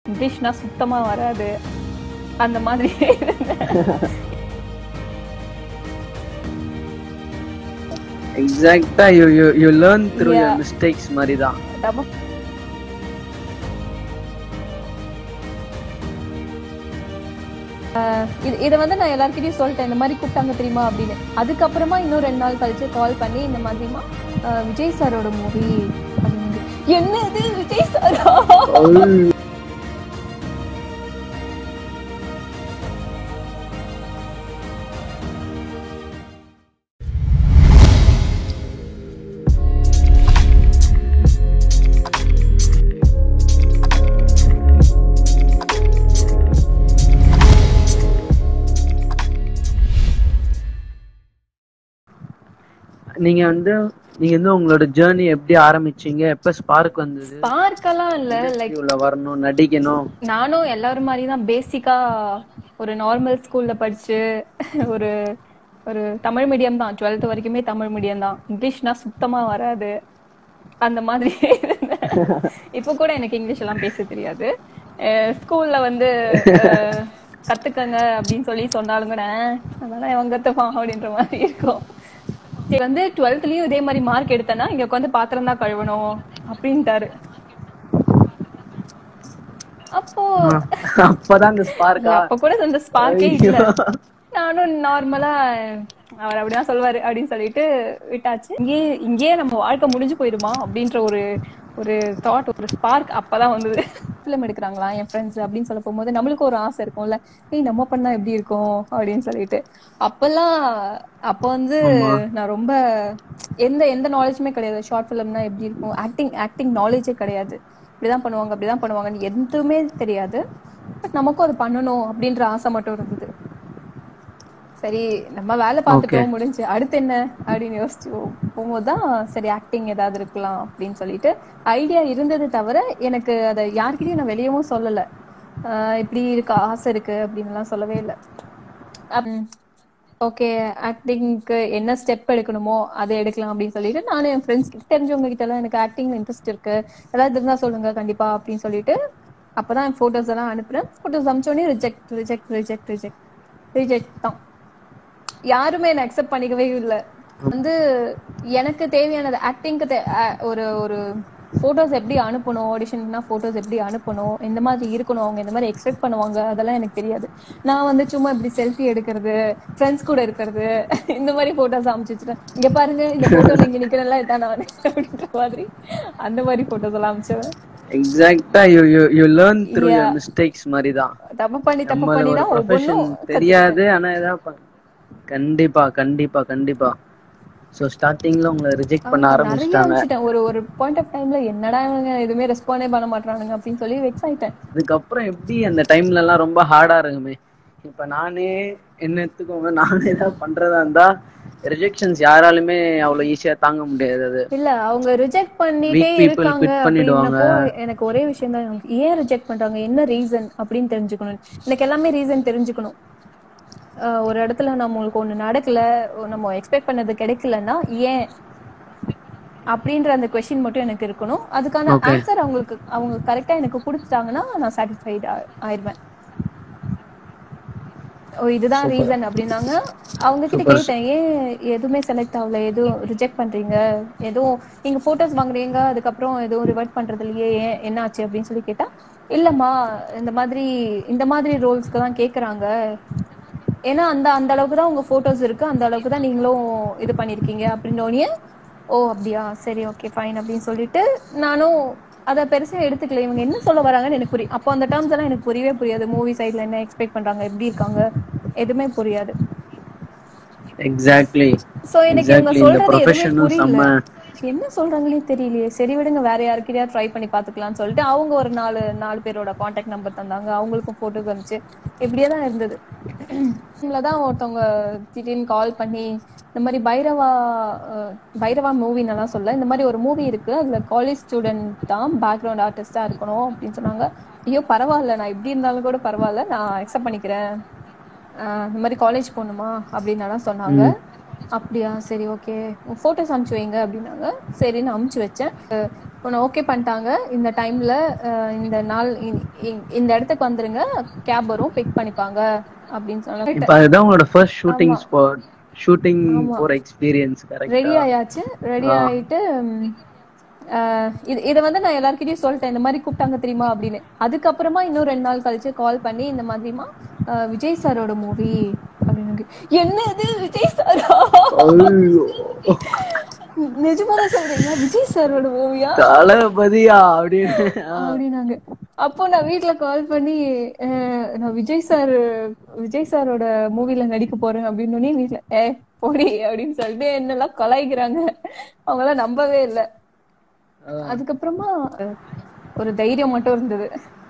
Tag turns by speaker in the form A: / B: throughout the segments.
A: இங்கிலீஷ்னா சுத்தமா வராது அந்த மாதிரி
B: எக்ஸாக்டா you you you learn through
A: Yeah.
B: Your mistakes மாதிரி தான்
A: தப்பு ஆஹ் இது இதை வந்து நான் எல்லாருக்கிட்டையும் சொல்லிட்டேன் இந்த மாதிரி கூப்பிட்டாங்க தெரியுமா அப்படின்னு அதுக்கப்புறமா இன்னும் ரெண்டு நாள் கழிச்சு கால் பண்ணி இந்த மாதிரிமா ஆஹ் விஜய் சாரோட மூவி என்ன இது விஜய் சாரா
B: நீங்க வந்து நீங்க வந்து உங்களோட ஜேர்னி எப்படி ஆரம்பிச்சீங்க எப்ப ஸ்பார்க் வந்தது
A: பார்க்கலாம் இல்ல லைக்
B: உள்ள வரணும் நடிக்கணும்
A: நானும் எல்லாரும் மாதிரி தான் பேசிக்கா ஒரு நார்மல் ஸ்கூல்ல படிச்சு ஒரு ஒரு தமிழ் மீடியம் தான் டுவெல்த் வரைக்குமே தமிழ் மீடியம் தான் இங்கிலீஷ்னா சுத்தமா வராது அந்த மாதிரி இருந்தேன். இப்போ கூட எனக்கு இங்கிலீஷ் எல்லாம் பேச தெரியாது ஸ்கூல்ல வந்து அஹ், கத்துக்கங்க அப்படின்னு சொல்லி சொன்னாலும் கூட "அஹ், அதெல்லாம் இவன் கத்துப்பான் அப்படின்ற மாதிரி இருக்கும் சரி வந்து டுவெல்த்லயும் இதே மாதிரி மார்க் எடுத்தேன்னா இங்க உட்காந்து பாத்திரம் தான் கழுவணும் அப்படின்ட்டாரு அப்போ
B: அப்பதான் அந்த ஸ்பார்க்கா
A: அப்ப கூட அந்த ஸ்பார்க்கே இல்ல நானும் நார்மலா அவர் அப்படிதான் சொல்வாரு அப்படின்னு சொல்லிட்டு விட்டாச்சு இங்கே இங்கேயே நம்ம வாழ்க்கை முடிஞ்சு போயிடுமா அப்படின்ற ஒரு ஒரு தாட் ஒரு ஸ்பார்க் அப்பதான் வந்தது ஃபிலிம் எடுக்கிறாங்களா என் ஃப்ரெண்ட்ஸ் அப்படின்னு சொல்ல போகும்போது நம்மளுக்கு ஒரு ஆசை இருக்கும்ல ஏய் நம்ம பண்ணா எப்படி இருக்கும் அப்படின்னு சொல்லிட்டு அப்பெல்லாம் அப்ப வந்து நான் ரொம்ப எந்த எந்த நாலேஜுமே கிடையாது ஷார்ட் ஃபிலிம்னா எப்படி இருக்கும் ஆக்டிங் ஆக்டிங் நாலேஜே கிடையாது இப்படிதான் பண்ணுவாங்க அப்படிதான் பண்ணுவாங்கன்னு எதுவுமே தெரியாது பட் நமக்கும் அது பண்ணணும் அப்படின்ற ஆசை மட்டும் இருந்தது சரி நம்ம வேலை பார்த்துட்டோம் முடிஞ்சு அடுத்து என்ன அப்படின்னு யோசிச்சு போகும்போது தான் சரி ஆக்டிங் ஏதாவது இருக்கலாம் அப்படின்னு சொல்லிட்டு ஐடியா இருந்தது தவிர எனக்கு அதை யார்கிட்டயும் நான் வெளியவும் சொல்லல ஆஹ் இப்படி இருக்கு ஆசை இருக்கு அப்படின்னு எல்லாம் சொல்லவே இல்லை ஓகே ஆக்டிங்க்கு என்ன ஸ்டெப் எடுக்கணுமோ அதை எடுக்கலாம் அப்படின்னு சொல்லிட்டு நானும் என் ஃப்ரெண்ட்ஸ் கிட்ட தெரிஞ்சவங்க கிட்ட எல்லாம் எனக்கு ஆக்டிங்ல இன்ட்ரெஸ்ட் இருக்கு ஏதாவது இருந்தா சொல்லுங்க கண்டிப்பா அப்படின்னு சொல்லிட்டு அப்பதான் என் போட்டோஸ் எல்லாம் அனுப்புறேன் போட்டோஸ் அனுப்பிச்சோடனே reject reject reject reject reject தான் யாருமே என்ன அக்செப்ட் பண்ணிக்கவே இல்லை வந்து எனக்கு தேவையானது ஆக்டிங்க்கு ஒரு ஒரு போட்டோஸ் எப்படி அனுப்பணும் ஆடிஷன்னா போட்டோஸ் எப்படி அனுப்பணும் இந்த மாதிரி இருக்கணும் அவங்க இந்த மாதிரி எக்ஸ்பெக்ட் பண்ணுவாங்க அதெல்லாம் எனக்கு தெரியாது நான் வந்து சும்மா இப்படி செல்ஃபி எடுக்கிறது ஃப்ரெண்ட்ஸ் கூட இருக்கிறது இந்த மாதிரி போட்டோஸ் அமைச்சு வச்சுட்டேன் இங்க பாருங்க இந்த போட்டோ நீங்க நிக்கிறதெல்லாம் இதான் நான் அப்படின்ற மாதிரி அந்த மாதிரி போட்டோஸ் எல்லாம் அமைச்சேன்
B: எக்ஸாக்டா you you you learn through your mistakes மாதிரி தான்
A: தப்பு பண்ணி தப்பு
B: நம்ம
A: பண்ணி
B: ஒரு
A: தான்
B: ப்ரொஃபஷன்
A: ஒவ்வொன்றும்
B: தெரியாது ஆனா ஏதாவது ப- கண்டிப்பா கண்டிப்பா கண்டிப்பா சோ ஸ்டார்டிங்ல உங்களை ரிஜெக்ட் பண்ண
A: நிறைய
B: ஆரம்பிச்சிட்டாங்க
A: அனுப்பிச்சிட்டேன் ஒரு ஒரு பாயிண்ட் ஆஃப் டைம்ல என்னடா இவங்க எதுவுமே ரெஸ்பாண்டே பண்ண மாட்டானுங்க அப்படின்னு சொல்லி வெக்ஸ் ஆயிட்டேன்
B: அதுக்கப்புறம் எப்படி அந்த டைம்ல எல்லாம் ரொம்ப ஹார்டா இருக்குமே இப்ப நானே என்ன எடுத்துக்கோங்க நானே ஏதாவது பண்றதா இருந்தா ரிஜெக்ஷன்ஸ் யாராலுமே அவ்வளவு ஈஸியா தாங்க முடியாது அது
A: இல்ல அவங்க ரிஜெக்ட் பண்ணிட்டே
B: Weak people
A: இருக்காங்க
B: quit பண்ணிடுவாங்க.
A: அப்படின்னப்போ எனக்கு ஒரே விஷயம் தான் எனக்கு ஏன் ரிஜெக்ட் பண்றாங்க என்ன ரீசன் அப்படின்னு தெரிஞ்சுக்கணும் எனக்கு எல்லாமே ரீசன் தெரிஞ்சுக்கணும் அஹ் ஒரு இடத்துல நம்மளுக்கு ஒண்ணு நடக்கல நம்ம எக்ஸ்பெக்ட் பண்ணது கிடைக்கலன்னா ஏன் அப்படின்ற அந்த கொஸ்டின் மட்டும் எனக்கு இருக்கணும் அதுக்கான
B: Okay.
A: ஆன்சர் அவங்களுக்கு அவங்க கரெக்டா எனக்கு கொடுத்துட்டாங்கன்னா நான் சாட்டிஸ்ஃபைட் ஆயிடுவேன் ஓ இதுதான் ரீசன் அப்படின்னாங்க அவங்க கிட்ட
B: Super.
A: கேட்டேன் ஏன் எதுவுமே செலக்ட் ஆகல எதுவும் ரிஜெக்ட் பண்றீங்க எதுவும் நீங்க போட்டோஸ் வாங்குறீங்க அதுக்கப்புறம் எதுவும் ரிவர்ட் பண்றது இல்லையே ஏன் என்ன ஆச்சு அப்படின்னு சொல்லி கேட்டா இல்லம்மா இந்த மாதிரி இந்த மாதிரி ரோல்ஸ்க்கு தான் கேக்குறாங்க ஏன்னா அந்த அந்த அளவுக்கு தான் உங்க போட்டோஸ் இருக்கு அந்த அளவுக்கு தான் நீங்களும் இது பண்ணிருக்கீங்க அப்படின்னோடனே ஓ அப்படியா சரி ஓகே ஃபைன் அப்படின்னு சொல்லிட்டு நானும் அதை பெருசா எடுத்துக்கல இவங்க என்ன சொல்ல வராங்கன்னு எனக்கு புரியும் அப்போ அந்த டேர்ம்ஸ் எல்லாம் எனக்கு புரியவே புரியாது மூவி சைட்ல என்ன எக்ஸ்பெக்ட் பண்றாங்க எப்படி இருக்காங்க எதுவுமே புரியாது
B: எக்ஸாக்ட்லி
A: சோ எனக்கு இவங்க
B: எக்ஸாக்ட்லி இந்த
A: சொல்றது எதுவுமே
B: ப்ரொஃபஷனும்
A: புரியல
B: செம்ம
A: என்ன சொல்றாங்களே தெரியலையே சரி விடுங்க வேற யாருக்கிட்டயா ட்ரை பண்ணி பாத்துக்கலாம்னு சொல்லிட்டு அவங்க ஒரு நாலு நாலு பேரோட காண்டாக்ட் நம்பர் தந்தாங்க அவங்களுக்கும் போட்டோ காமிச்சு இப்படியே தான் இருந்தது தான் ஒருத்தவங்க திடீர்னு கால் பண்ணி இந்த மாதிரி பைரவா அஹ், பைரவா மூவின்னு எல்லாம் சொல்ல இந்த மாதிரி ஒரு மூவி இருக்கு அதுல காலேஜ் ஸ்டூடெண்ட் தான் பேக்ரவுண்ட் ஆர்டிஸ்டா இருக்கணும் அப்படின்னு சொன்னாங்க ஐயோ பரவாயில்ல நான் இப்படி இருந்தாலும் கூட பரவாயில்ல நான் அக்செப்ட் பண்ணிக்கிறேன் ஆஹ் இந்த மாதிரி காலேஜ் போகணுமா அப்படின்னு சொன்னாங்க அப்படியா சரி ஓகே ஃபோட்டோஸ் அனுப்பிச்சு வைங்க அப்படின்னாங்க சரின்னு அனுப்பிச்சு வச்சேன் அஹ் உன்னை ஓகே பண்ணிட்டாங்க இந்த டைம்ல இந்த நாள் இ- இ- இந்த இடத்துக்கு வந்துருங்க கேப் வரும் பிக் பண்ணிப்பாங்க அப்படின்னு சொன்னாங்க
B: இப்ப அதுதான் உங்களோட ஃபர்ஸ்ட் ஷூட்டிங் ஸ்பாட் ஷூட்டிங் போற எக்ஸ்பீரியன்ஸ் கரெக்ட்
A: ரெடி ஆயாச்சு ரெடி ஆயிட்டு ம், அஹ், இது இதை வந்து நான் எல்லார்கிட்டயும் சொல்லிட்டேன் இந்த மாதிரி கூப்பிட்டாங்க தெரியுமா அப்படின்னு அதுக்கப்புறமா இன்னும் ரெண்டு நாள் கழிச்சு கால் பண்ணி இந்த மாதிரிமா அஹ், விஜய் சாரோட மூவி அப்படின்னு என்ன இது விஜய் சாரா நிஜமாதான் சொல்றீங்க விஜய் சாரோட மூவியா
B: தளபதியா அப்படின்னு
A: அப்படின்னாங்க அப்போ நான் வீட்ல கால் பண்ணி அஹ், நான் விஜய் சார் விஜய் சாரோட மூவில நடிக்க போறேன் அப்படின்னு வீட்ல ஏ போடி அப்படின்னு சொல்லிட்டு என்னெல்லாம் கலாய்க்கிறாங்க அவங்க எல்லாம் நம்பவே இல்ல அதுக்கப்புறமா ஒரு தைரியம் மட்டும் இருந்தது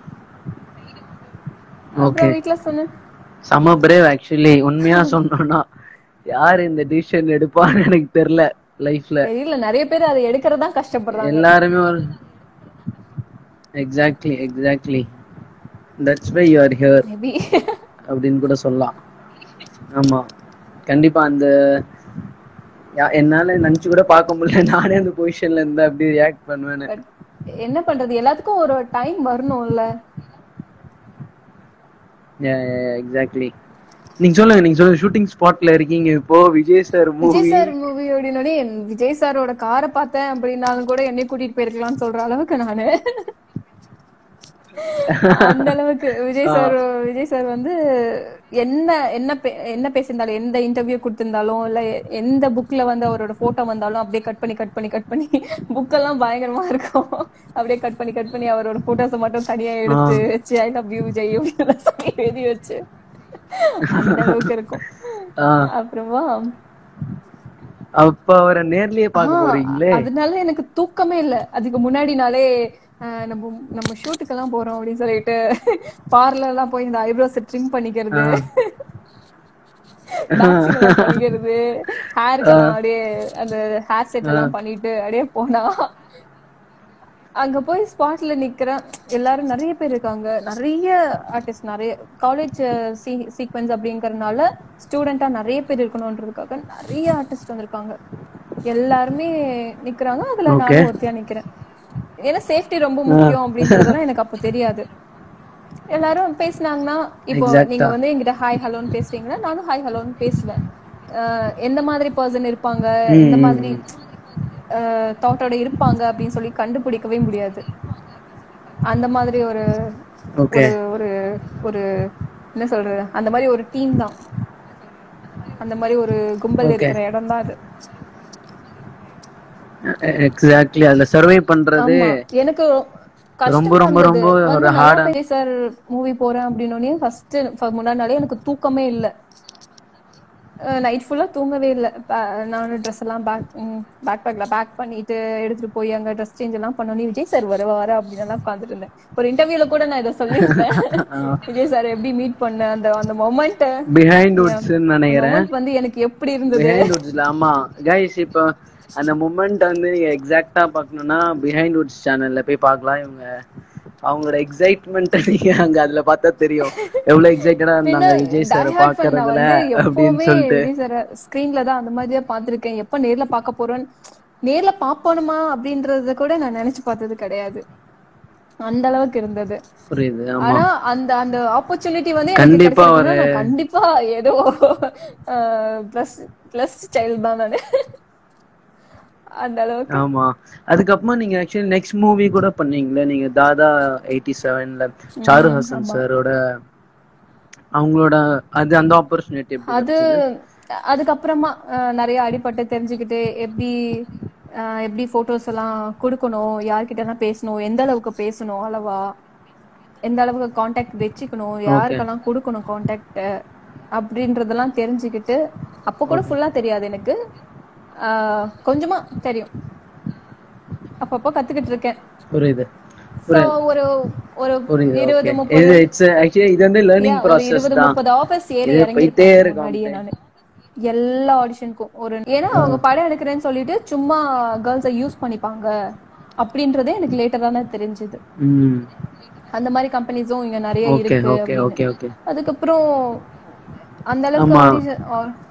A: அப்புறம் வீட்ல சொன்னேன்
B: செம பிரேவ் ஆக்சுவலி உண்மையா சொன்னோம்னா யார் இந்த டிசிஷன் எடுப்பான்னு எனக்கு தெரியல லைஃப்ல
A: தெரியல நிறைய பேர் அதை எடுக்கிறதா கஷ்டப்படுறாங்க
B: எல்லாருமே ஒரு exactly exactly that's why you are here
A: maybe
B: அப்படின்னு கூட சொல்லலாம் ஆமா கண்டிப்பா அந்த யா- என்னால நினைச்சு கூட பார்க்க முடியல நானே அந்த பொசிஷன்ல இருந்து அப்படி ரியாக்ட் பண்ணுவேன்னு
A: என்ன பண்றது எல்லாத்துக்கும் ஒரு டைம் வரணும்ல
B: எக்ஸாக்ட்லி நீங்க சொல்லுங்க நீங்க சொல்லுங்க ஷூட்டிங் ஸ்பாட்ல இருக்கீங்க இப்போ Vijay sir movie
A: Vijay sir movie அப்படின்னோடனே விஜய் சாரோட காரை பார்த்தேன் அப்படின்னாலும் கூட என்னை கூட்டிட்டு போயிருக்கலாம்னு சொல்ற அளவுக்கு நானு அந்த அளவுக்கு விஜய் சார் விஜய் சார் வந்து என்ன என்ன பே- என்ன பேசியிருந்தாலும் எந்த இன்டர்வியூ கொடுத்திருந்தாலும் இல்ல எ- எந்த புக்ல வந்து அவரோட போட்டோ வந்தாலும் அப்படியே கட் பண்ணி கட் பண்ணி கட் பண்ணி புக்கெல்லாம் பயங்கரமா இருக்கும் அப்படியே கட் பண்ணி கட் பண்ணி அவரோட போட்டோஸை மட்டும் தனியா எடுத்து வச்சு ஐ லவ் யூ விஜய் அப்படின்னு சொல்லி எழுதி வச்சு அந்த அளவுக்கு இருக்கும் அப்புறமா
B: அப்ப அவரை நேர்லயே பார்க்க போறீங்களே
A: அதனால எனக்கு தூக்கமே இல்ல அதுக்கு முன்னாடி நாளே ஆஹ், நம்ம நம்ம ஷூட்டுக்கெல்லாம் போறோம் அப்படின்னு சொல்லிட்டு பார்லர் எல்லாம் போய் இந்த ஐப்ரோஸ் ட்ரிம் பண்ணிக்கிறது waxing எல்லாம் பண்ணிக்கிறது ஹேருக்கு அப்படியே அந்த ஹேர் செட் எல்லாம் பண்ணிட்டு அப்படியே போனா அங்க போய் ஸ்பாட்ல நிக்கிறேன் எல்லாரும் நிறைய பேர் இருக்காங்க நிறைய ஆர்டிஸ்ட் நிறைய காலேஜ் சீக்வன்ஸ் அப்படிங்கறதுனால ஸ்டூடெண்டா நிறைய பேர் இருக்கணும்ன்றதுக்காக நிறைய ஆர்டிஸ்ட் வந்திருக்காங்க எல்லாருமே நிக்கிறாங்க அதுல நானும் ஒருத்தியா நிக்கிறேன் ஏன்னா சேஃப்டி ரொம்ப முக்கியம் அப்படின்றதெல்லாம் எனக்கு அப்ப தெரியாது எல்லாரும் பேசுனாங்கன்னா இப்போ நீங்க வந்து என்கிட்ட ஹாய் ஹலோன்னு பேசுறீங்கன்னா நானும் ஹாய் ஹலோன்னு பேசுவேன் அஹ் எந்த மாதிரி பர்சன் இருப்பாங்க எந்த மாதிரி தாட்டோட இருப்பாங்க அப்படின்னு சொல்லி கண்டுபிடிக்கவே முடியாது அந்த மாதிரி ஒரு
B: ஓகே
A: ஒரு ஒரு ஒரு என்ன சொல்றது அந்த மாதிரி ஒரு டீம் தான் அந்த மாதிரி ஒரு கும்பல் இருக்கிற இடம் தான் அது
B: எக்ஸாக்ட்லி அதுல சர்வே பண்றது
A: ஆமா. எனக்கு
B: ரொம்ப, ரொம்ப, ரொம்ப ஒரு hard ஆ-
A: சார் மூவி போறேன் அப்படின்னோடனே ஃபர்ஸ்ட் முன்னாடி நாளே எனக்கு தூக்கமே இல்ல நைட் ஃபுல்லா தூங்கவே இல்ல ப- நானும் ட்ரெஸ் எல்லாம் பேக் பேக் பேக்ல பேக் பண்ணிட்டு எடுத்துட்டு போய் அங்க ட்ரெஸ் சேஞ்ச் எல்லாம் பண்ணோன்னே விஜய் சார் வருவாரு அப்படின்னு எல்லாம் உட்காந்துட்டு இருந்தேன் ஒரு இன்டர்வியூல கூட நான் இதை சொல்லியிருந்தேன் விஜய் சார் எப்படி மீட் பண்ண அந்த அந்த மொமெண்ட்
B: பிஹைண்ட் வுட்ஸ் நினைக்கிறேன்
A: மொமெண்ட் வந்து எனக்கு எப்படி இருந்தது
B: பிஹைண்ட் வுட்ஸ்ல ஆமா கைஸ் இப்போ அந்த மூமெண்ட் வந்து நீங்க எக்ஸாக்ட்டா பார்க்கணும்னா பிஹைண்ட் வுட்ஸ் சேனல்ல போய் பார்க்கலாம் இவங்க அவங்களோட எக்ஸைட்மெண்ட் நீங்க அங்க அதுல பார்த்தா தெரியும் எவ்வளவு எக்ஸைட்டடா இருந்தாங்க விஜய் சார் பாக்குறதுல அப்படின்னு சொல்லிட்டு
A: ஸ்கிரீன்ல தான் அந்த மாதிரி தான் பாத்திருக்கேன் எப்ப நேர்ல பார்க்க போறேன்னு நேர்ல பாப்போணுமா அப்படின்றத கூட நான் நினைச்சு பார்த்தது கிடையாது அந்த அளவுக்கு இருந்தது
B: புரியுது ஆமா
A: ஆனா அந்த அந்த ஆப்பர்ச்சுனிட்டி வந்து எனக்கு
B: கண்டிப்பா
A: கிடைச்சிருக்குன்னா நான் கண்டிப்பா ஏதோ பிளஸ் பிளஸ் சைல்ட் தான் நானு அந்த அளவுக்கு
B: ஆமா அதுக்கப்புறமா நீங்க ஆக்சுவலி நெக்ஸ்ட் மூவி கூட பண்ணீங்களே நீங்க தாதா எயிட்டி செவன்ல சாரு ஹசன் சாரோட அவங்களோட அது அந்த ஆப்பர்ச்சுனிட்டி
A: அது அதுக்கப்புறமா அஹ், நிறைய அடிபட்டு தெரிஞ்சுக்கிட்டு எப்படி அஹ், எப்படி போட்டோஸ் எல்லாம் கொடுக்கணும் யார்கிட்ட எல்லாம் பேசணும் எந்த அளவுக்கு பேசணும் அளவா எந்த அளவுக்கு காண்டாக்ட் வச்சுக்கணும் யாருக்கெல்லாம் கொடுக்கணும் காண்டாக்ட் அப்படின்றதெல்லாம் தெரிஞ்சுக்கிட்டு அப்போ கூட ஃபுல்லா தெரியாது எனக்கு அஹ், கொஞ்சமா தெரியும் அப்பப்போ கத்துக்கிட்டு இருக்கேன்
B: புரியுது
A: So, ஒரு ஒரு
B: புரியுது
A: இருபது
B: okay.
A: முப்பது
B: இது இட்ஸ் ஆக்சுவலி இது வந்து லேர்னிங்
A: Yeah, ஒரு
B: ப்ராசஸ்
A: இருபது
B: தான்
A: முப்பது ஆஃபீஸ் ஏறி
B: இது
A: இறங்கி
B: போயிட்டே இருக்கும்
A: முன்னாடியே நானு எல்லா ஆடிஷனுக்கும் ஒரு ஏன்னா அவங்க படம் எடுக்கிறேன்னு சொல்லிட்டு சும்மா கேர்ள்ஸை யூஸ் பண்ணிப்பாங்க அப்படின்றதே எனக்கு லேட்டர் தானே தெரிஞ்சது
B: ம்
A: அந்த மாதிரி கம்பெனிஸும் இங்க நிறைய
B: ஓகே
A: இருக்கு
B: ஓகே
A: அப்படின்னு.
B: ஓகே ஓகே
A: அதுக்கப்புறம் அந்த அளவுக்கு audition- ஆ,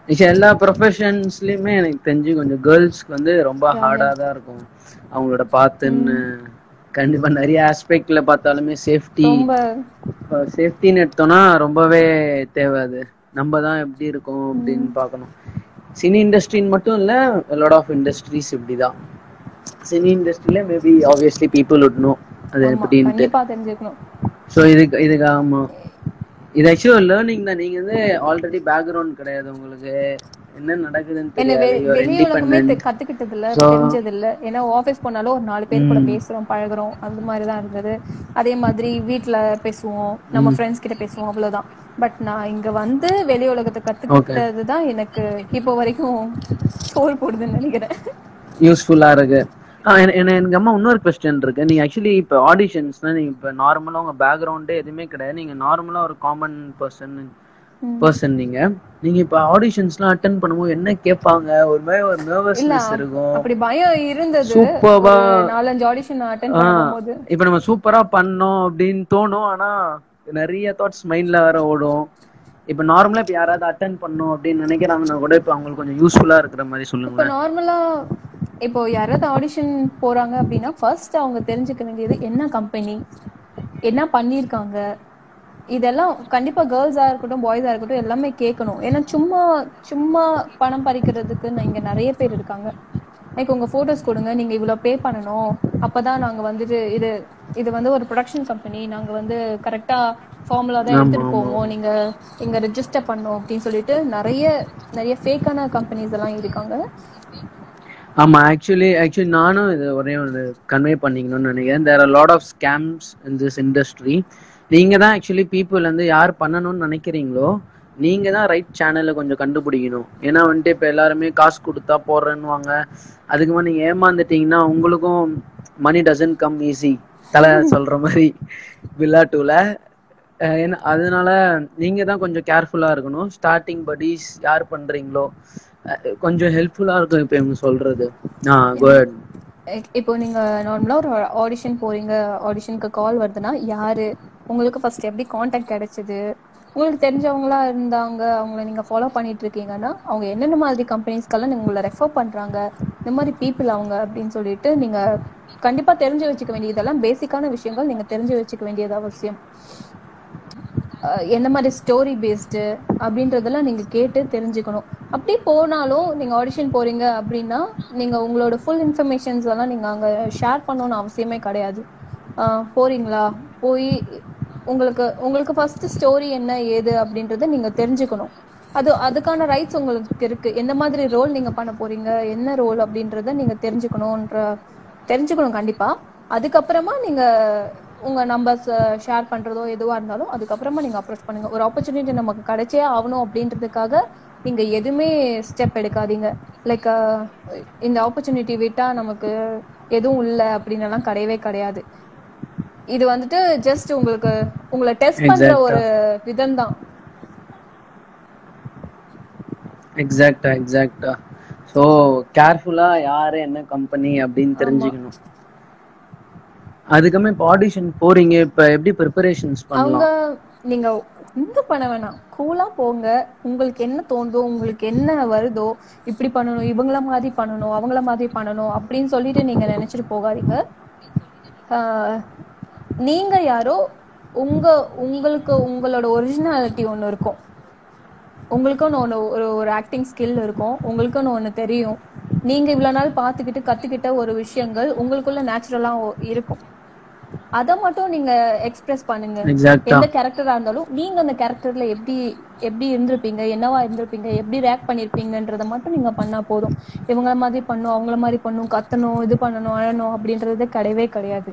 B: மிச்ச எல்லா ப்ரொஃபஷன்ஸ்லயுமே எனக்கு தெரிஞ்சு கொஞ்சம் கேர்ள்ஸ்க்கு வந்து ரொம்ப ஹார்டா தான் இருக்கும் அவங்களோட பாத்துன்னு கண்டிப்பா நிறைய ஆஸ்பெக்ட்ல பார்த்தாலுமே சேஃப்டி
A: ரொம்ப
B: சேஃப்டின்னு எடுத்தோம்னா ரொம்பவே தேவை அது நம்ம தான் எப்படி இருக்கோம் அப்படின்னு பார்க்கணும் சினி இண்டஸ்ட்ரின்னு மட்டும் இல்ல லாட் ஆஃப் இண்டஸ்ட்ரீஸ் இப்படிதான் சினி இண்டஸ்ட்ரியில maybe obviously people would know அது
A: ஆமா,
B: எப்படின்ட்டு
A: கண்டிப்பா தெரிஞ்சுக்கணும்
B: ஸோ இதுக்கு இதுக்கு ஆமா இது ஆக்சுவலி ஒரு லேர்னிங் தான் நீங்க வந்து ஆல்ரெடி பேக்ரவுண்ட் கிடையாது உங்களுக்கு என்ன நடக்குதுன்னு
A: என்ன
B: தெரியாது
A: வெ-
B: You are
A: வெளி உலகமே
B: independent.
A: தெ- கத்துக்கிட்டது இல்ல
B: So-
A: தெரிஞ்சது இல்ல ஏன்னா ஆபீஸ் போனாலும் ஒரு நாலு பேர் கூட பேசுறோம் பழகுறோம் அந்த மாதிரி தான் இருந்தது அதே மாதிரி வீட்ல பேசுவோம் நம்ம ஃப்ரெண்ட்ஸ் கிட்ட பேசுவோம் அவ்வளவுதான் பட் நான் இங்க வந்து வெளி உலகத்தை கத்துக்கிட்டது தான் எனக்கு இப்போ வரைக்கும் சோல் போடுதுன்னு நினைக்கிறேன்
B: யூஸ்ஃபுல்லா இருக்கு ஆ, என- என- எனக்கு அம்மா இன்னொரு கொஸ்டின் இருக்கு நீங்க ஆக்சுவலி இப்போ ஆடிஷன்ஸ்னா நீங்க இப்போ நார்மலா உங்க பேக்ரவுண்டே எதுவுமே கிடையாது நீங்க நார்மலா ஒரு காமன் பர்சன் பர்சன் நீங்க நீங்க இப்போ ஆடிஷன்ஸ்லாம் அட்டன் பண்ணும்போது என்ன கேட்பாங்க ஒரு மாதிரி ஒரு நர்வஸ்னஸ் இருக்கும்
A: அப்படி பயம் இருந்தது
B: சூப்பர்வா
A: ஒரு நாலஞ்சு ஆடிஷன் அட்டன் பண்ணும்போது
B: இப்ப நம்ம சூப்பரா பண்ணோம் அப்படின்னு தோணும் ஆனா நிறைய தாட்ஸ் மைண்ட்ல வேற ஓடும் இப்ப நார்மலா இப்ப யாராவது அட்டன் பண்ணோம் அப்படின்னு நினைக்கிறாங்கன்னா கூட இப்ப அவங்களுக்கு கொஞ்சம் யூஸ்ஃபுல்லா இருக்கிற மாதிரி
A: இப்போ
B: சொல்லுங்க
A: நார்மலா இப்போ யாராவது ஆடிஷன் போறாங்க அப்படின்னா ஃபர்ஸ்ட் அவங்க தெரிஞ்சுக்க வேண்டியது என்ன கம்பெனி என்ன பண்ணியிருக்காங்க இதெல்லாம் கண்டிப்பா கேர்ள்ஸா இருக்கட்டும் பாய்ஸா இருக்கட்டும் எல்லாமே கேட்கணும் ஏன்னா சும்மா சும்மா பணம் பறிக்கிறதுக்கு நான் இங்க நிறைய பேர் இருக்காங்க லைக் உங்க போட்டோஸ் கொடுங்க நீங்க இவ்வளவு பே பண்ணணும் அப்பதான் நாங்க வந்துட்டு இது இது வந்து ஒரு ப்ரொடக்ஷன் கம்பெனி நாங்க வந்து கரெக்டா ஃபார்முலா தான் எடுத்துட்டு போவோம் நீங்க இங்க ரெஜிஸ்டர் பண்ணோம் அப்படின்னு சொல்லிட்டு நிறைய நிறைய ஃபேக்கான கம்பெனிஸ் எல்லாம் இருக்காங்க
B: ஆமா ஆக்சுவலி ஆக்சுவலி நானும் இது ஒரே ஒரு கன்வே பண்ணிக்கணும்னு நினைக்கிறேன் there are lot of scams in this industry நீங்க தான் ஆக்சுவலி பீப்புள் வந்து யார் பண்ணணும்னு நினைக்கிறீங்களோ நீங்க தான் ரைட் சேனலை கொஞ்சம் கண்டுபிடிக்கணும் ஏன்னா வந்துட்டு இப்ப எல்லாருமே காசு கொடுத்தா போடுறேன்னுவாங்க அதுக்கு நீங்க ஏமாந்துட்டீங்கன்னா உங்களுக்கும் மணி டசன்ட் கம் ஈஸி தலை சொல்ற மாதிரி வில்லா டூல ஏன்னா அதனால நீங்க தான் கொஞ்சம் கேர்ஃபுல்லா இருக்கணும் ஸ்டார்டிங் படிஸ் யார் பண்றீங்களோ அஹ் கொஞ்சம் ஹெல்ப்ஃபுல்லா இருக்கும் இப்ப இவங்க சொல்றது ஆ குட்
A: இ- இப்போ நீங்க நார்மலா ஒரு ஆடிஷன் போறீங்க ஆடிஷனுக்கு கால் வருதுன்னா யாரு உங்களுக்கு ஃபர்ஸ்ட் எப்படி காண்டாக்ட் கிடைச்சது உங்களுக்கு தெரிஞ்சவங்களா இருந்தாங்க அவங்கள நீங்க ஃபாலோ பண்ணிட்டு இருக்கீங்கன்னா அவங்க என்னென்ன மாதிரி கம்பெனிஸ்க்கெல்லாம் நீங்க உங்களை ரெஃபர் பண்றாங்க இந்த மாதிரி பீப்புள் அவங்க அப்படின்னு சொல்லிட்டு நீங்க கண்டிப்பா தெரிஞ்சு வச்சுக்க வேண்டியது இதெல்லாம் பேசிக்கான விஷயங்கள் நீங்க தெரிஞ்சு வச்சுக்க வேண்டியது அவசியம் அஹ் என்ன மாதிரி ஸ்டோரி பேஸ்டு அப்படின்றதெல்லாம் நீங்க கேட்டு தெரிஞ்சுக்கணும் அப்படி போனாலும் நீங்க ஆடிஷன் போறீங்க அப்படின்னா நீங்க உங்களோட ஃபுல் இன்ஃபர்மேஷன்ஸ் எல்லாம் நீங்க அங்க ஷேர் பண்ணணும்னு அவசியமே கிடையாது அஹ் போறீங்களா போய் உங்களுக்கு உங்களுக்கு ஃபர்ஸ்ட் ஸ்டோரி என்ன ஏது அப்படின்றத நீங்க தெரிஞ்சுக்கணும் அது அதுக்கான ரைட்ஸ் உங்களுக்கு இருக்கு எந்த மாதிரி ரோல் நீங்க பண்ண போறீங்க என்ன ரோல் அப்படின்றத நீங்க தெரிஞ்சுக்கணும்ன்ற தெரிஞ்சுக்கணும் கண்டிப்பா அதுக்கப்புறமா நீங்க உங்க நம்பர்ஸ் ஷேர் பண்றதோ எதுவா இருந்தாலும் அதுக்கப்புறமா நீங்க அப்ரோச் பண்ணுங்க ஒரு ஆப்பர்ச்சுனிட்டி நமக்கு கிடைச்சே ஆகணும் அப்படின்றதுக்காக நீங்க எதுவுமே ஸ்டெப் எடுக்காதீங்க லைக் இந்த ஆப்பர்ச்சுனிட்டி விட்டா நமக்கு எதுவும் இல்லை அப்படின்னு எல்லாம் கிடையவே கிடையாது இது வந்துட்டு ஜஸ்ட் உங்களுக்கு உங்களை டெஸ்ட் பண்ற
B: Exact-ஆ.
A: ஒரு விதம் தான்
B: எக்ஸாக்டா எக்ஸாக்டா ஸோ கேர்ஃபுல்லா யாரு என்ன கம்பெனி அப்படின்னு தெரிஞ்சுக்கணும் அதுக்கப்புறமா இப்போ ஆடிஷன் போறீங்க இப்ப எப்படி ப்ரிப்பரேஷன்ஸ்
A: அவங்க
B: பண்ணலாம்
A: நீங்க இந்த பண்ண வேணாம் கூலா போங்க உங்களுக்கு என்ன தோணுதோ உங்களுக்கு என்ன வருதோ இப்படி பண்ணணும் இவங்கள மாதிரி பண்ணணும் அவங்கள மாதிரி பண்ணணும் அப்படின்னு சொல்லிட்டு நீங்க நினைச்சிட்டு போகாதீங்க ஆஹ் நீங்க யாரோ உங்க உங்களுக்கு உங்களோட ஒரிஜினாலிட்டி ஒண்ணு இருக்கும் உங்களுக்குன்னு ஒன்று ஒரு ஒரு ஆக்டிங் ஸ்கில் இருக்கும் உங்களுக்குன்னு ஒன்று தெரியும் நீங்க இவ்வளவு நாள் பார்த்துக்கிட்டு கத்துக்கிட்ட ஒரு விஷயங்கள் உங்களுக்குள்ள நேச்சுரலா இருக்கும் அதை மட்டும் நீங்க எக்ஸ்பிரஸ் பண்ணுங்க
B: எக்ஸாக்டா
A: எந்த கேரக்டரா இருந்தாலும் நீங்க அந்த கேரக்டர்ல எப்படி எப்படி இருந்திருப்பீங்க என்னவா இருந்திருப்பீங்க எப்படி ரியாக்ட் பண்ணிருப்பீங்கன்றத மட்டும் நீங்க பண்ணா போதும் இவங்கள மாதிரி பண்ணும் அவங்கள மாதிரி பண்ணும் கத்தணும் இது பண்ணணும் அழணும் அப்படின்றது கிடையவே கிடையாது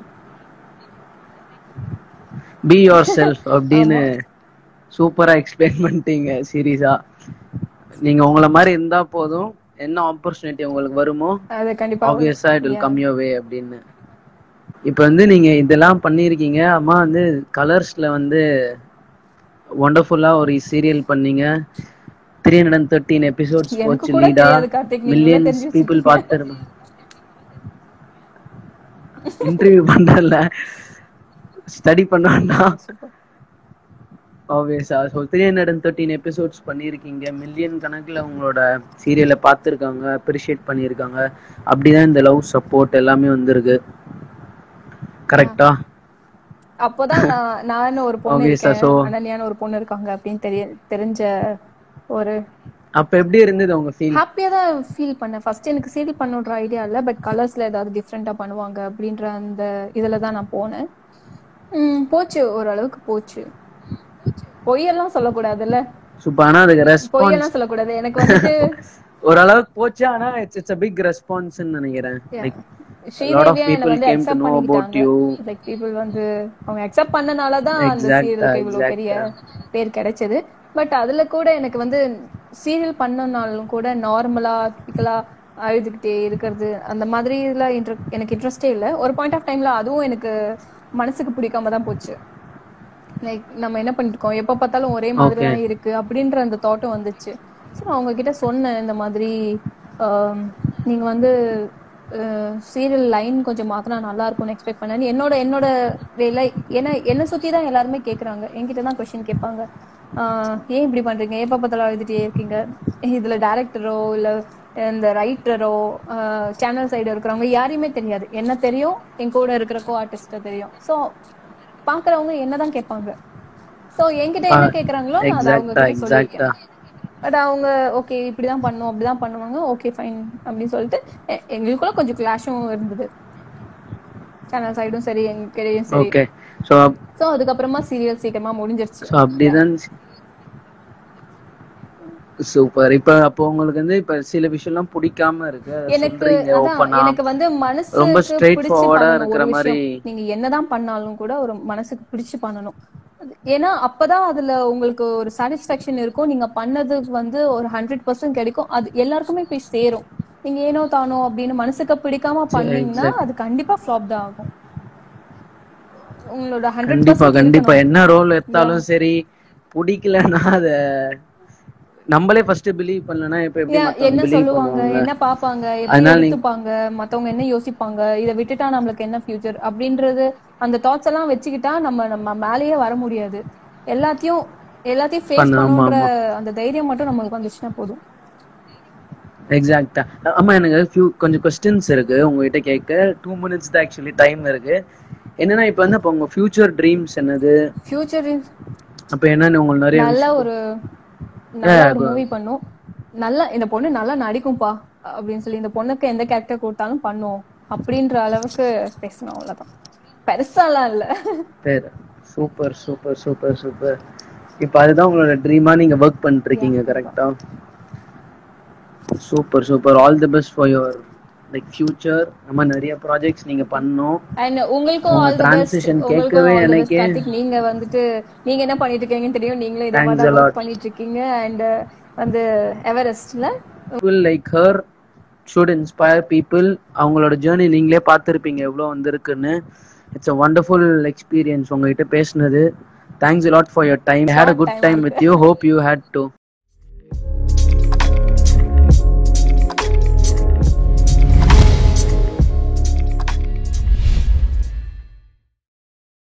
B: பி யோர் செல்ஃப் அப்படின்னு சூப்பரா எக்ஸ்பிளைன் பண்ணிட்டீங்க சீரியஸா நீங்க உங்கள மாதிரி இருந்தா போதும் என்ன ஆப்பர்ச்சுனிட்டி உங்களுக்கு வருமோ
A: அது கண்டிப்பா
B: ஆப்வியஸா it will come your way அப்படின்னு இப்போ வந்து நீங்க இதெல்லாம் பண்ணியிருக்கீங்க அம்மா வந்து கலர்ஸ்ல வந்து ஒண்டர்ஃபுல்லா ஒரு சீரியல் பண்ணீங்க three hundred and thirteen episodes
A: எனக்கு
B: போச்சு
A: கூட
B: லீடா
A: தெரியாது கார்த்திக் நீங்களே
B: மில்லியன்ஸ்
A: தெரிஞ்சு
B: பீப்புள் பார்த்துருந்தோம் இன்டர்வியூ பண்றல ஸ்டடி பண்ணா
A: சூப்பர்
B: ஆப்வியஸா so three hundred and thirteen episodes பண்ணியிருக்கீங்க மில்லியன் கணக்கில் உங்களோட சீரியலை பார்த்துருக்காங்க அப்ரிஷியேட் பண்ணியிருக்காங்க அப்படிதான் இந்த லவ் சப்போர்ட் எல்லாமே வந்திருக்கு கரெக்டா
A: அப்போதான் நான் நான் ஒரு பொண்ணு
B: Obvious ஆ,
A: இருக்கேன்
B: so-
A: அனன்யான்னு ஒரு பொண்ணு இருக்காங்க அப்படின்னு தெரிய தெரிஞ்ச ஒரு
B: அப்ப எப்படி இருந்தது உங்க ஃபீல்
A: ஹாப்பியா தான் ஃபீல் பண்ணேன் ஃபர்ஸ்ட் எனக்கு சீரியல் பண்ணுன்ற ஐடியா இல்ல பட் கலர்ஸ்ல ஏதாவது டிஃப்ரெண்டா பண்ணுவாங்க அப்படின்ற அந்த இதுல தான் நான் போனேன் ம், போச்சு ஓரளவுக்கு போச்சு பொய்யெல்லாம் சொல்லக்கூடாதுல்ல
B: சூப்பர் ஆனா அதுக்கு ரெஸ்பான்ஸ்
A: பொய்யெல்லாம் சொல்லக்கூடாது எனக்கு வந்துட்டு
B: ஓரளவுக்கு போச்சு ஆனா இட்ஸ் இட்ஸ் a பிக் ரெஸ்பான்ஸ்னு நினைக்கிறேன் லைக் lot of
A: ஸ்ரீதேவியா
B: people
A: என்னை வந்து
B: came to
A: accept
B: know about
A: பண்ணிக்கிட்டாங்க
B: you.
A: லைக் பீப்புள் வந்து அவங்க அக்செப்ட் பண்ணனால தான் அந்த
B: Exact,
A: சீரியலுக்கு இவ்வளவு
B: exact.
A: பெரிய பேர் கிடைச்சது பட் அதுல கூட எனக்கு வந்து சீரியல் பண்ணனாலும் கூட நார்மலா டிபிக்கலா அழுதுகிட்டே இருக்கிறது அந்த மாதிரி இதுல inter- எனக்கு இன்ட்ரெஸ்டே இல்ல ஒரு பாயிண்ட் ஆஃப் டைம்ல அதுவும் எனக்கு மனசுக்கு பிடிக்காம தான் போச்சு லைக் நம்ம என்ன பண்ணிட்டு இருக்கோம் எப்ப பார்த்தாலும் ஒரே மாதிரி தான் இருக்கு அப்படின்ற அந்த தாட்டும் வந்துச்சு ஸோ நான் அவங்க கிட்ட சொன்னேன் இந்த மாதிரி ஆம், நீங்க வந்து சீரியல் லைன் கொஞ்சம் மாத்தினா நல்லா இருக்கும்னு எக்ஸ்பெக்ட் பண்ணேன் என்னோட என்னோட வேலை ஏன்னா என்னை சுத்தி தான் எல்லாருமே கேக்குறாங்க என்கிட்ட தான் கொஸ்டின் கேட்பாங்க ஆஹ், ஏன் இப்படி பண்றீங்க எப்ப பார்த்தாலும் எழுதிட்டே இருக்கீங்க இதுல டேரக்டரோ இல்ல இந்த ரைட்டரோ சேனல் சைடு இருக்கிறவங்க யாரையுமே தெரியாது என்ன தெரியும் என் கூட இருக்கிற கோ ஆர்டிஸ்ட தெரியும் ஸோ பாக்குறவங்க என்னதான் கேட்பாங்க சோ என்கிட்ட என்ன கேக்குறாங்களோ நான் அதை அவங்க
B: எக்ஸாக்டா
A: கிட்ட சொல்லியிருக்கேன்
B: எக்ஸாக்டா
A: பட் அவங்க ஓகே இப்படிதான் பண்ணும் அப்படிதான் பண்ணுவாங்க ஓகே ஃபைன் அப்படின்னு சொல்லிட்டு எ- எங்களுக்குள்ள கொஞ்சம் கிளாஷும் இருந்தது சேனல் சைடும் சரி எங்ககிட்டயும் சரி
B: ஓகே ஸோ
A: சோ அதுக்கப்புறமா சீரியல் சீக்கிரமா முடிஞ்சிருச்சு
B: ஸோ அப்படிதான் சூப்பர் இப்ப அப்போ உங்களுக்கு வந்து இப்ப சில விஷயம்லாம் பிடிக்காம இருக்கு அதை
A: எனக்கு
B: சொல்றீங்க
A: அதான்
B: ஓப்பனா
A: எனக்கு வந்து மனசுக்கு
B: ரொம்ப straight
A: பிடிச்சு
B: forward ஆ
A: பண்ணணும்
B: இருக்கிற
A: ஒரு
B: மாதிரி.
A: விஷயம். நீங்க என்னதான் பண்ணாலும் கூட ஒரு மனசுக்கு பிடிச்சு பண்ணணும் அது- ஏன்னா அப்பதான் அதுல உங்களுக்கு ஒரு சாட்டிஸ்பாக்சன் இருக்கும் நீங்க பண்ணது வந்து ஒரு ஹண்ட்ரட் பர்சன்ட் கிடைக்கும் அது எல்லாருக்குமே போய் சேரும் நீங்க ஏனோ தானோ அப்படின்னு மனசுக்கு பிடிக்காம பண்ணீங்கன்னா அது கண்டிப்பா ஃபிளாப் தான் ஆகும் உங்களோட ஹண்ட்ரட்
B: கண்டிப்பா கண்டிப்பா என்ன ரோல் எடுத்தாலும் சரி பிடிக்கலன்னா அத நம்மளே ஃபர்ஸ்ட் பிலீவ் பண்ணலனா இப்ப எப்படி மத்தவங்க
A: என்ன
B: believe
A: சொல்லுவாங்க
B: பண்ணுவாங்க
A: என்ன பாப்பாங்க எப்படி
B: அதனால நீ-
A: எடுத்துப்பாங்க மத்தவங்க என்ன யோசிப்பாங்க இதை விட்டுட்டா நம்மளுக்கு என்ன ஃபியூச்சர் அப்படின்றது அந்த தாட்ஸ் எல்லாம் வச்சுக்கிட்டா நம்ம நம்ம மேலேயே வர முடியாது எல்லாத்தையும் எல்லாத்தையும் ஃபேஸ்
B: பண்ண, ஆமா,
A: பண்ணுன்ற அந்த தைரியம் மட்டும் நம்மளுக்கு வந்துச்சுன்னா போதும்
B: எக்ஸாக்டா ஆமா எனக்கு few கொஞ்சம் கொஸ்டின்ஸ் இருக்கு உங்ககிட்ட கேட்க டூ மினிட்ஸ் தான் ஆக்சுவலி டைம் இருக்கு என்னன்னா இப்ப வந்து அப்ப உங்க ஃபியூச்சர் ட்ரீம்ஸ் என்னது
A: ஃபியூச்சர்
B: அப்ப என்னன்னு உங்களுக்கு நிறைய
A: நல்ல ஒரு நல்ல ஒரு மூவி பண்ணும் நல்லா இந்த பொண்ணு நல்லா நடிக்கும்பா அப்படின்னு சொல்லி இந்த பொண்ணுக்கு எந்த கேரக்டர் கொடுத்தாலும் பண்ணும் அப்படின்ற அளவுக்கு பேசணும் அவ்வளவுதான் பெருசாலாம் இல்ல
B: பேர் சூப்பர் சூப்பர் சூப்பர் சூப்பர் இப்ப அதுதான் உங்களோட ட்ரீமா நீங்க ஒர்க் பண்ணிட்டு இருக்கீங்க கரெக்டா super super all the best for your like future நம்ம நிறைய ப்ராஜெக்ட்ஸ் நீங்க பண்ணோம்
A: அண்ட் உங்களுக்கும்
B: உங்க
A: ஆல் தி பெஸ்ட்
B: transition
A: உங்களுக்கும்
B: கேட்கவே
A: all the best,
B: எனக்கே-
A: கார்த்திக் நீங்க வந்துட்டு நீங்க என்ன பண்ணிட்டு இருக்கீங்கன்னு தெரியும் நீங்களே இந்த
B: Thanks
A: மாதிரி
B: a lot.
A: ஒர்க் பண்ணிட்டு இருக்கீங்க அண்ட் வந்து எவரெஸ்ட்ல
B: people like her should inspire people அவங்களோட ஜேர்னி நீங்களே பார்த்துருப்பீங்க எவ்வளோ வந்திருக்குன்னு இட்ஸ் அ வண்டர்ஃபுல் எக்ஸ்பீரியன்ஸ் உங்ககிட்ட பேசினது thanks lot for your time had a good
A: time
B: time with you hope you had to